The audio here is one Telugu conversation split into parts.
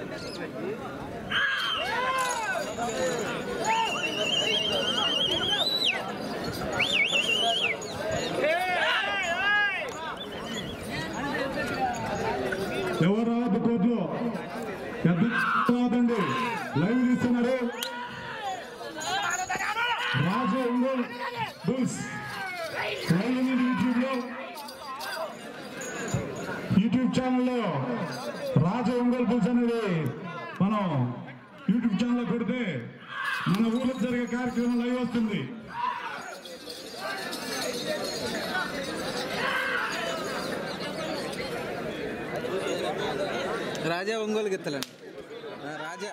ఎవరు రావద్దు కోర్టులో పెద్ద రావద్దండి లైవ్ తీస్తున్నారు రాజు ఒంగోలు బుల్స్ లైవ్ ఉంది యూట్యూబ్ లో యూట్యూబ్ ఛానల్లో రాజు ఒంగోలు బుల్స్ అనేది మనం యూట్యూబ్ ఛానల్లో కొడితే మన ఊర్లో జరిగే కార్యక్రమం లైవ్ వస్తుంది రాజా ఒంగోలు గిత్తలండి ఆ, రాజా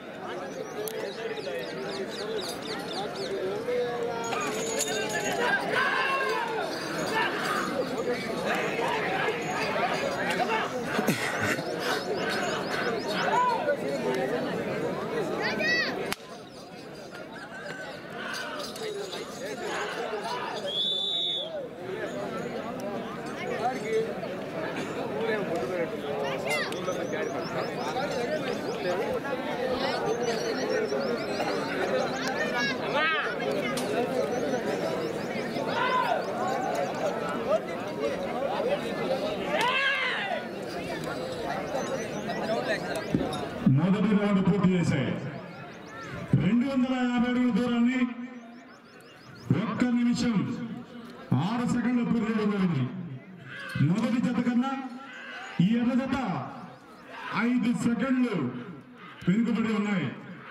మొదటి రౌండ్ పూర్తి చేశాయి రెండు వందల యాభై అడుగుల దూరాన్ని ఒక్క నిమిషం ఆరు సెకండ్ల పూర్తి చేయడం జరిగింది మొదటి జత కన్నా ఈ ఎర్ర జత ఐదు సెకండ్లు వెనుకబడి ఉన్నాయి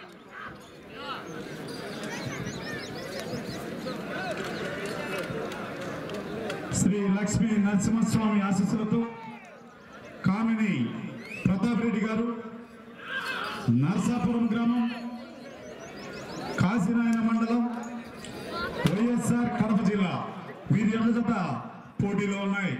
శ్రీ లక్ష్మీ నరసింహస్వామి ఆశీస్సులతో కామిని ప్రతాప్ రెడ్డి గారు నర్సాపురం గ్రామం కాశీనాయన మండలం వైఎస్ఆర్ కడప జిల్లా వీరి ఎర్ర జత పోటీలో ఉన్నాయి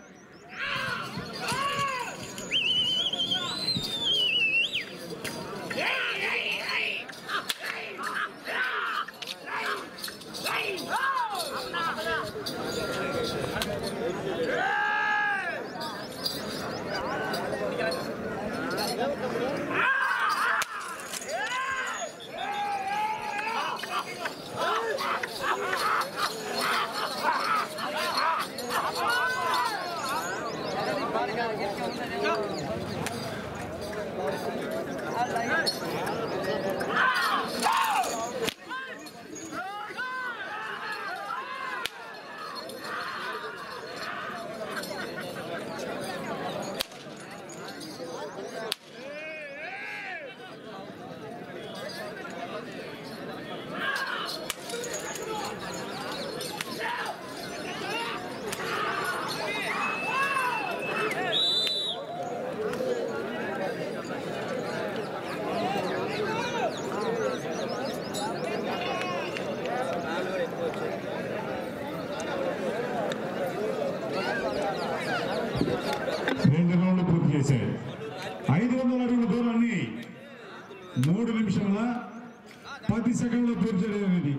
రెండు రౌండ్లు పూర్తి చేశాయి ఐదు వందల అడుగుల దూరాన్ని మూడు నిమిషముల పది సెకండ్లు పూర్తి చేయడం అనేది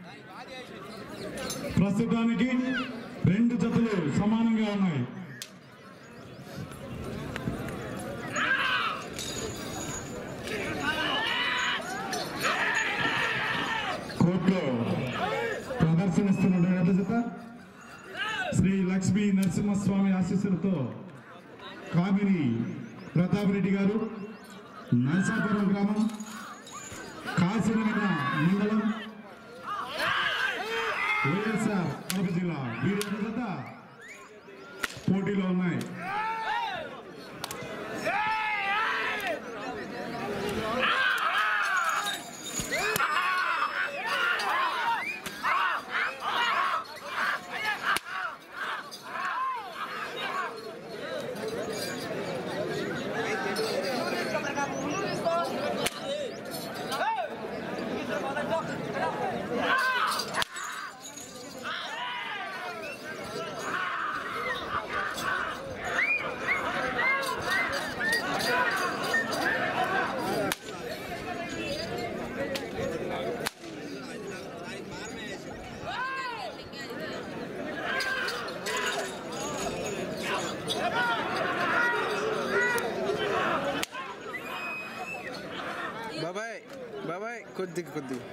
ప్రస్తుతానికి రెండు జతలు సమానంగా ఉన్నాయి కోర్టులో ప్రదర్శనిస్తున్న ఎడ్ల జత శ్రీ లక్ష్మీ నరసింహస్వామి ఆశీస్సులతో కామిని ప్రతాప్ రెడ్డి గారు నరసాపురం గ్రామం కాశీనగర మండలం వైఎస్ఆర్ కడప జిల్లా వీరి జత పోటీలో ఉన్నాయి Ah! బాబాయ్ బాబాయ్ కొద్దిగా కొద్దిగా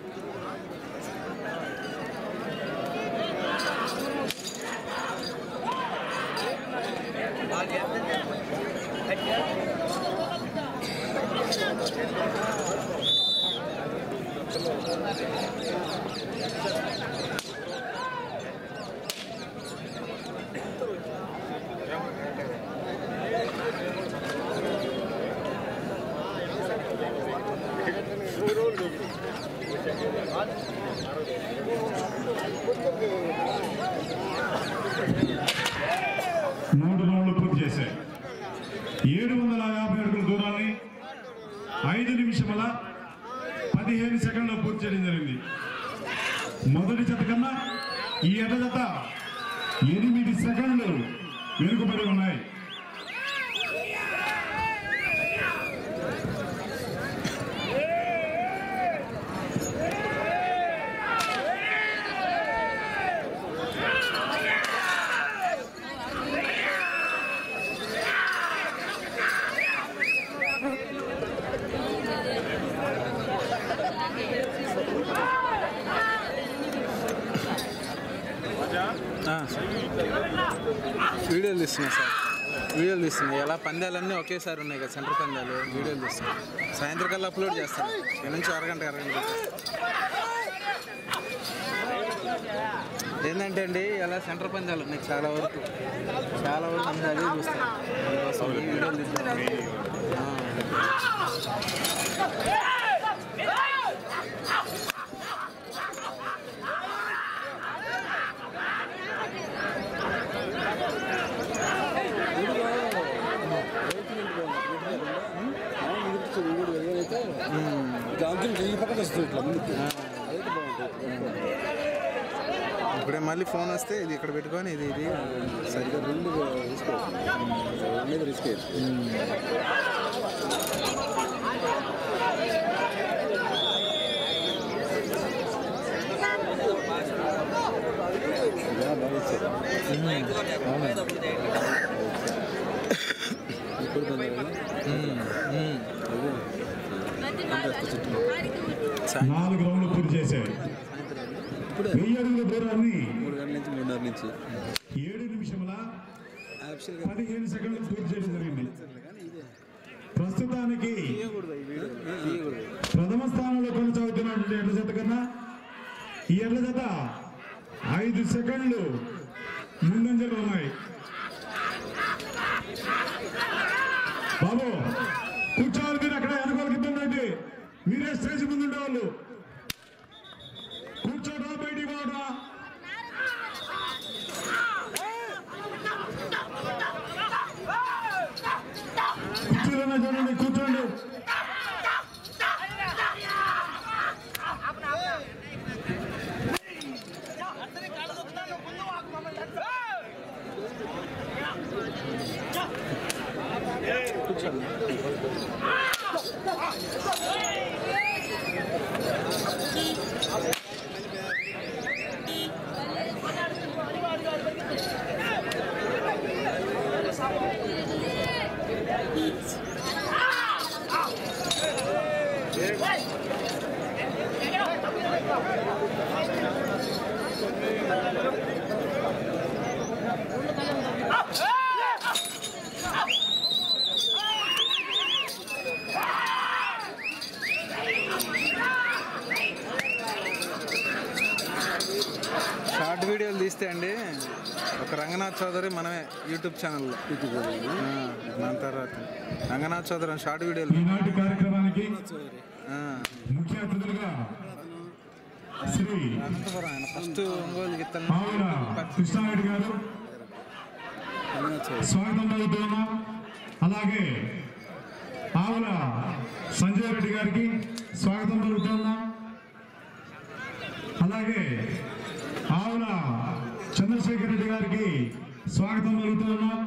మూడు రౌండ్లు పూర్తి చేశాయి ఏడు వందల యాభై అడుగుల దూరాన్ని ఐదు నిమిషముల పదిహేను సెకండ్లో పూర్తి చేయడం జరిగింది మొదటి జత కన్నా ఈ ఎట జత ఎనిమిది సెకండ్లు వెనుకబడి ఉన్నాయి ఆ, సార్. వీడియోలు తీస్తున్నా సార్ వీడియోలు తీస్తున్నా ఎలా పందాలన్నీ ఒకేసారి ఉన్నాయి కదా సెంటర్ పందాలు వీడియోలు తీస్తున్నా సాయంత్రం కల్లా అప్లోడ్ చేస్తాను ఇక్కడ నుంచి అరగంట అరగంట ఏంటంటే అండి ఎలా సెంటర్ పందాలు ఉన్నాయి చాలా వరకు చాలా వరకు అందరూ అదే చూస్తాను అందుకోసం ఈ వీడియోలు తీస్తాను దాంతో ఈ పక్కన వస్తుంది ఇట్లా ముందుకు అదైతే బాగుంటుంది ఇప్పుడే మళ్ళీ ఫోన్ వస్తే ఇది ఇక్కడ పెట్టుకొని ఇది ఇది సరిగ్గా రెండు రిస్క్ మీద రిస్క్ బాగా ఇచ్చారు ఇప్పుడు పొందారు సాయంత్రం నాలుగు రౌండ్లు పూర్తి చేశాయి వెయ్యి అడుగుల దూరాన్ని మూడు గంటల నుంచి మూడున్నర నుంచి ఏడు నిమిషముల యాక్చువల్గా పదిహేను సెకండ్లు పూర్తి చేయడం జరిగింది కానీ ఇదే ప్రస్తుతానికి తీయకూడదు ఈ వీడియో తీయకూడదు ప్రథమ స్థానంలో కొనసాగుతున్నటువంటి ఎడ్ల జత కన్నా ఈ ఎడ్ల జత ఐదు సెకండ్లు ముందంజలో ఉన్నాయి బాబు కూర్చోవాలి మీరు అక్కడ వెనకాలకి ఇబ్బంది అయితే మీరే స్టేజ్ ముందు ఉండేవాళ్ళు కూర్చోటా బయటికి పోవటా కూర్చోలేనా చూడండి కూర్చోండి షార్ట్ వీడియోలు తీస్తే అండి ఒక రంగనాథ్ చౌదరి మనమే యూట్యూబ్ ఛానల్లో ఆ, దాని తర్వాత రంగనాథ్ చౌదరి అని షార్ట్ వీడియోలు ఈనాటి కార్యక్రమానికి ఆ, ముఖ్య అతిథులుగా శ్రీ అనంతపురం ఆయన ఫస్ట్ ఒంగోలు గిత్తలు ఆవుల కృష్ణారెడ్డి గారు స్వాగతం పలుకుతున్నాం అలాగే ఆవుల సంజయ్ రెడ్డి గారికి స్వాగతం పలుకుతున్నాం అలాగే ఆవుల చంద్రశేఖర్ రెడ్డి గారికి స్వాగతం పలుకుతున్నాం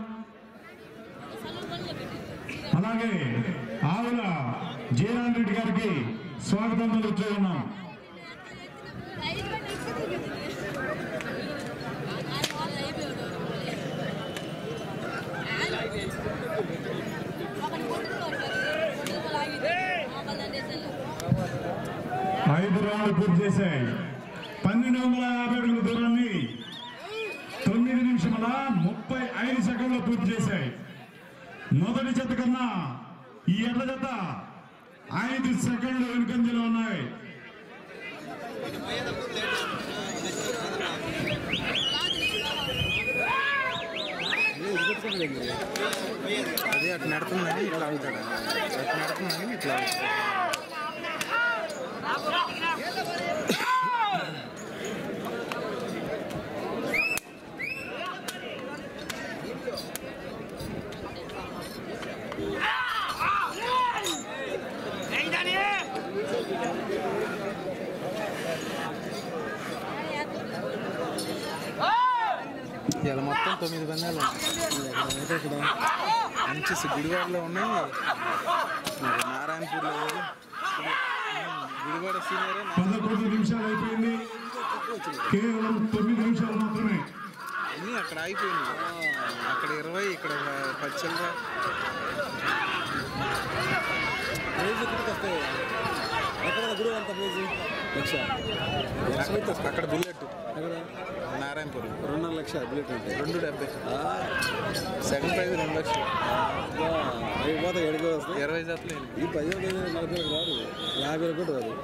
అలాగే ఆవుల జయరామ్ రెడ్డి గారికి స్వాగతం పలుకుతున్నాం ಲೈವ್ ఐదు రౌండ్లు పూర్తి చేశాయి పన్నెండు వందల యాభై అడుగుల దూరాన్ని తొమ్మిది నిమిషముల ముప్పై ఐదు సెకండ్లు పూర్తి చేశాయి మొదటి జత కన్నా ఈ ఎడ్ల జత ఐదు సెకండ్లు వెనుకంజలో ఉన్నాయి అదే అటు నడుతుందని ఇట్లా అవుతాడు అటు నడుతుందని ఇట్లా అవుతాడు ఇలా మొత్తం తొమ్మిది పందాలు ఉన్నాయి. మంచి సి- గుడివాడలో ఉన్నాయి మరి నారాయణపూర్లో లేదు. గుడివాడ సీనియర్ పదకొండు నిమిషాలు అయిపోయింది కేవలం తొమ్మిది నిమిషాలు మాత్రమే అన్నీ అక్కడ ఆగిపోయినాయి అక్కడ ఇరవై ఇక్కడ పది చిల్లర ప్రైజ్ ఎక్కడికి వస్తాయి ఎక్కడ గుడి అంత ప్రైజ్ లక్ష లక్ష అయితే వస్తాయి. అక్కడ బుల్లెట్ ఎక్కడ నారాయణపూర్ రెండున్నర లక్ష బుల్లెట్ అంటే రెండు డెబ్బై ఆ, సెకండ్ ప్రైజ్ రెండు లక్షలు అబ్బా, అవి పోతే ఎడికి వస్తాయి ఇరవై జతలు వెళ్ళి ఈ పదిహేను వేలు నలభై వేలకు రాదు యాభై వేలకు కూడా రాదు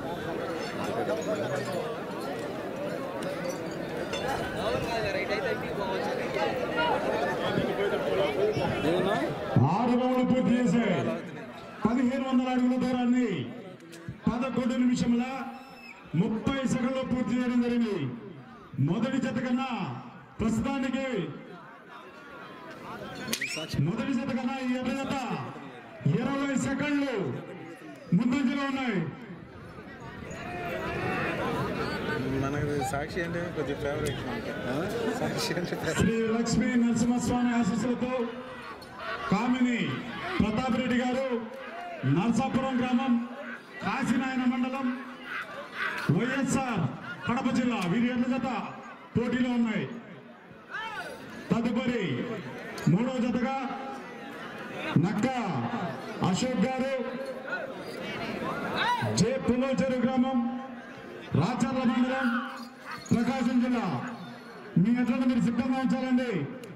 ఏమన్నా ఆరు రౌండ్లు పూర్తి చేశాయి పదిహేను వందల అడుగుల దూరాన్ని పదకొండు నిమిషముల ముప్పై సెకండ్లో పూర్తి చేయడం జరిగింది మొదటి జత కన్నా ప్రస్తుతానికి సాక్షి మొదటి జత కన్నా ఈ ఎర్ర జత ఇరవై సెకండ్లు ముందంజలో ఉన్నాయి మనకు సాక్షి అంటే కొద్దిగా ఫేవరెట్ ఆ? సాక్షి అంటే favorite. శ్రీ లక్ష్మీ నరసింహస్వామి ఆశీస్సులతో కామిని ప్రతాప్ రెడ్డి గారు నర్సాపురం గ్రామం కాశీనాయన మండలం వైఎస్ఆర్ కడప జిల్లా వీరి ఎడ్ల జత పోటీలో ఉన్నాయి తదుపరి మూడో జతగా నక్క అశోక్ గారు జే పులోచెరు గ్రామం రాచర్ల మండలం ప్రకాశం జిల్లా మీ ఎట్లా మీరు సిద్ధంగా ఉంచాలండి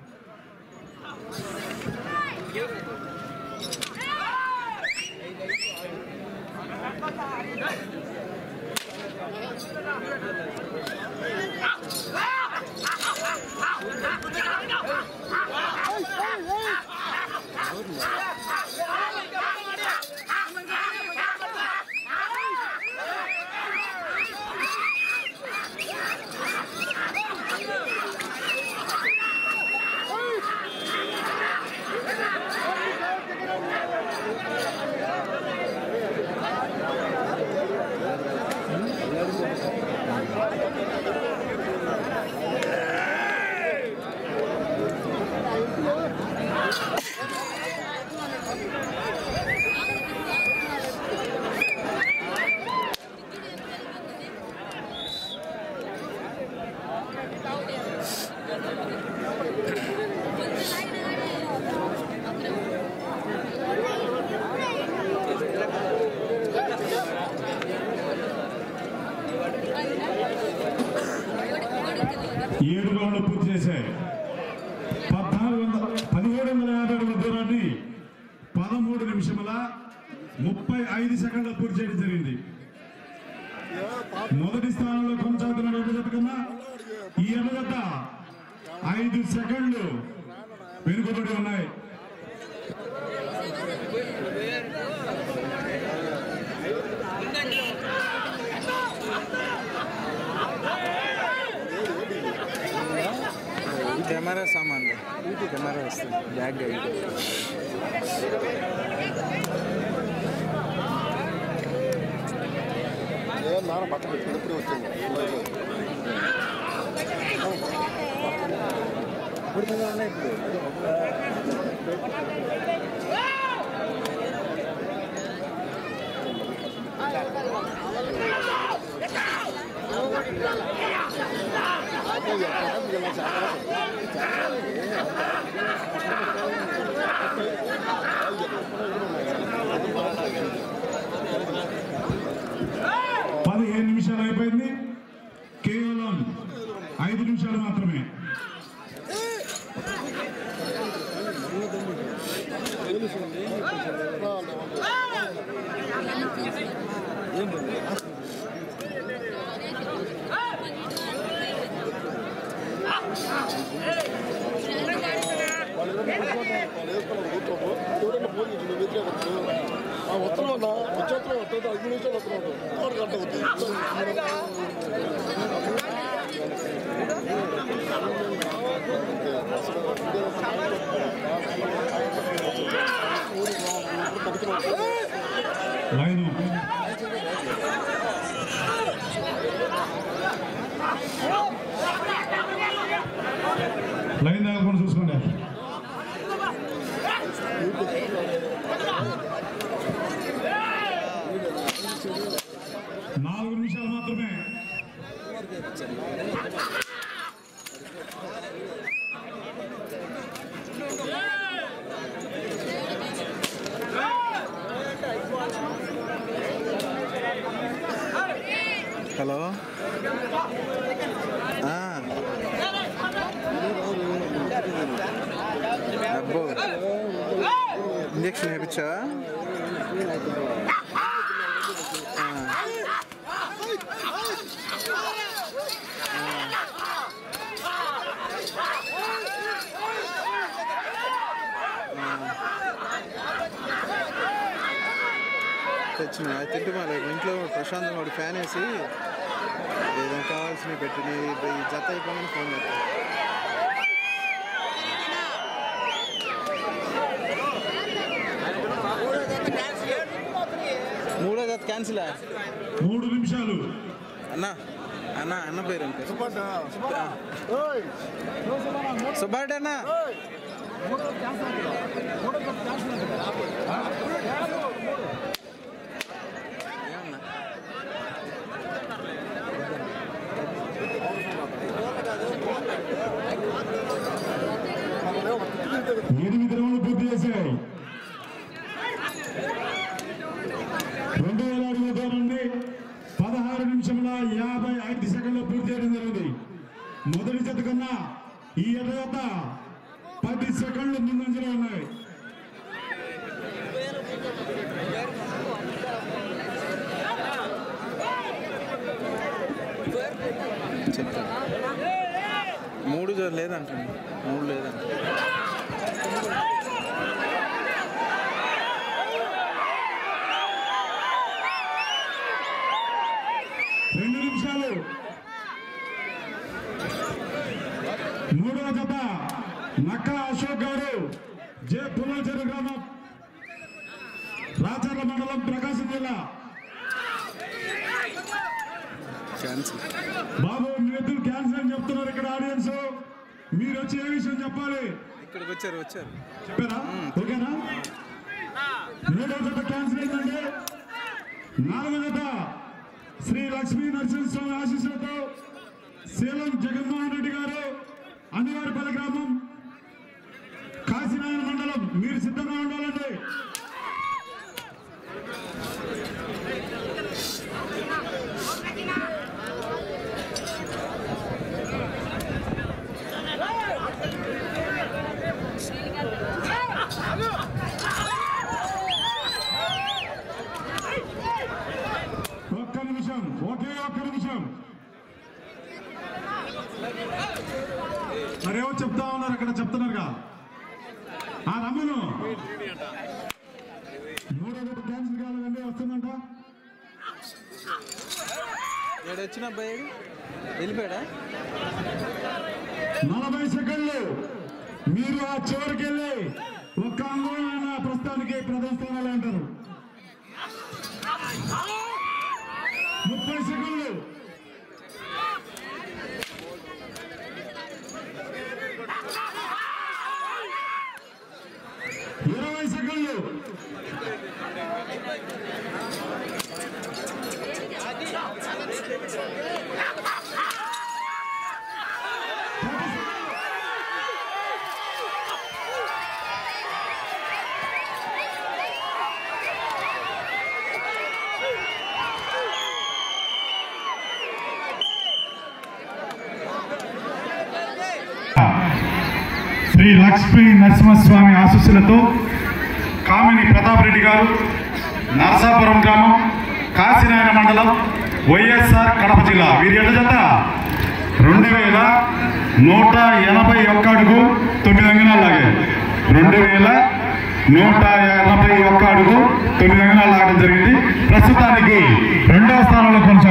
ఏడు రౌండ్లు పూర్తి చేశాయి పద్నాలుగు వందల పదిహేడు వందల యాభై అడుగుల దూరాన్ని పదమూడు నిమిషముల ముప్పై ఐదు సెకండ్ల పూర్తి చేయడం జరిగింది మొదటి స్థానంలో కొనసాగుతున్న రెండు జత కన్నా ఈ ఎర్ర జత ఐదు సెకండ్లు వెనుకబడి ఉన్నాయి కెమెరా సామాన్లు కెమెరా వస్తుంది బ్యాగ్ ఏదో నాన్న పక్కన పెట్టుకుని వచ్చింది ఇప్పుడు మీద ఉన్నాయి ఇప్పుడు అన్న వచ్చేస్తాం వస్తుంది ఐదు నిమిషాలు వస్తున్నాడు ఆరు గంట అవుతుంది లైన్ లైన్ తగలకుండా చూసుకోండి నాలుగు నిమిషాలు మాత్రమే హలో ఆ. అబ్బో ఇంజక్షన్ వేయించావా తెచ్చిన అది తింటూ మరి ఇంట్లో ప్రశాంతంగా వాడు ఫ్యాన్ వేసి ఏదైనా కావాల్సినవి పెట్టి నీ ఈ జత అయిపోయిందని ఫోన్ చేస్తా మూడో జత క్యాన్సిల్ మూడు నిమిషాలు అన్న అన్న అన్న పేరు అంటే సుబ్బారెడ్డి అన్న ఏమన్నా ఎనిమిది రౌండ్లు పూర్తి చేశాయి రెండు వేల అడుగుల దూరాన్ని పదహారు నిమిషముల యాభై ఐదు సెకండ్లు పూర్తి చేయడం జరిగింది మొదటి జత కన్నా ఈ ఎడత పది సెకండ్లు ముందంజలో ఉన్నాయి చెప్తాను మూడు జో- లేదంటండి మూడు లేదంట రెండు నిమిషాలు మూడవ జత నక్కల అశోక్ గారు జే పుల్లచెరు గ్రామం రాచర్ల మండలం ప్రకాశం జిల్లా క్యాన్సిల్ బాబు మీరు క్యాన్సర్ అని చెప్తున్నారు ఇక్కడ ఆడియన్స్ మీరు వచ్చి ఏ విషయం చెప్పాలి ఇక్కడికి వచ్చారు వచ్చారు చెప్పారా ఓకేనా మూడో జత క్యాన్సిల్ అయిందండి నాలుగో జత శ్రీ లక్ష్మీ నరసింహస్వామి ఆశీస్సులతో సేలం జగన్మోహన్ రెడ్డి గారు అనివారిపల్లి గ్రామం కాశీనాయన మండలం మీరు సిద్ధంగా ఉండాలండి ఒక్క నిమిషం ఒకే ఒక్క నిమిషం మరేమో చెప్తా ఉన్నారు అక్కడ చెప్తున్నారుగా ఆ రమ్మను మూడో ఒకటి క్యాన్సిల్ కాలేదండి వస్తుందంట ఏడు వచ్చిన అబ్బాయి వెళ్ళిపోయాడా నలభై సెకండ్లు మీరు ఆ చివరికి వెళ్ళి ఒక్క అంగుళమైన ప్రస్తుతానికి ప్రథమ స్థానాలు అంటారు ముప్పై సెకండ్లు ఇరవై సెకండ్లు శ్రీ లక్ష్మీ నరసింహస్వామి ఆశీస్సులతో కామిని ప్రతాప్ రెడ్డి గారు నరసాపురం గ్రామం కాశీనాయన మండలం వైఎస్ఆర్ కడప జిల్లా వీరి ఎడ జత రెండు వేల నూట ఎనభై ఒక్క అడుగు తొమ్మిది అంగనాలు లాగే రెండు వేల నూట ఎనభై ఒక్క అడుగు తొమ్మిది అంగనాలు ఆడడం జరిగింది ప్రస్తుతానికి రెండవ స్థానంలో కొనసాగుతుంది